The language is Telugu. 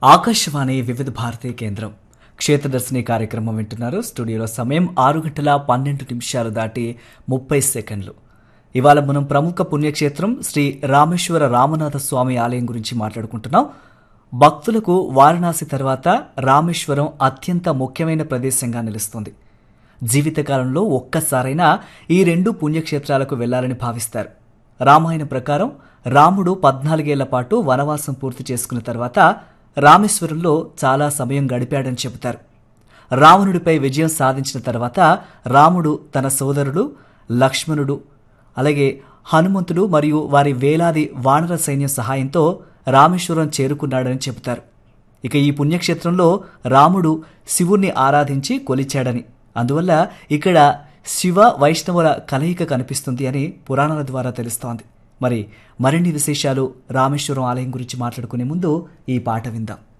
ఆకాశవాణి వివిధ భారతి కేంద్రం క్షేత్రదర్శిని కార్యక్రమం వింటున్నారు స్టూడియోలో సమయం ఆరు గంటల పన్నెండు నిమిషాలు దాటి ముప్పై సెకండ్లు ఇవాళ మనం ప్రముఖ పుణ్యక్షేత్రం శ్రీ రామేశ్వర రామనాథ స్వామి ఆలయం గురించి మాట్లాడుకుంటున్నాం భక్తులకు వారణాసి తర్వాత రామేశ్వరం అత్యంత ముఖ్యమైన ప్రదేశంగా నిలుస్తుంది జీవితకాలంలో ఒక్కసారైనా ఈ రెండు పుణ్యక్షేత్రాలకు వెళ్లాలని భావిస్తారు రామాయణ ప్రకారం రాముడు పద్నాలుగేళ్ల పాటు వనవాసం పూర్తి చేసుకున్న తర్వాత రామేశ్వరంలో చాలా సమయం గడిపాడని చెబుతారు రావణుడిపై విజయం సాధించిన తర్వాత రాముడు తన సోదరుడు లక్ష్మణుడు అలాగే హనుమంతుడు మరియు వారి వేలాది వానర సైన్యం సహాయంతో రామేశ్వరం చేరుకున్నాడని చెబుతారు ఇక ఈ పుణ్యక్షేత్రంలో రాముడు శివుణ్ణి ఆరాధించి కొలిచాడని అందువల్ల ఇక్కడ శివ వైష్ణవుల కలయిక కనిపిస్తుంది అని పురాణాల ద్వారా తెలుస్తోంది మరి మరిన్ని విశేషాలు రామేశ్వరం ఆలయం గురించి మాట్లాడుకునే ముందు ఈ పాట విందాం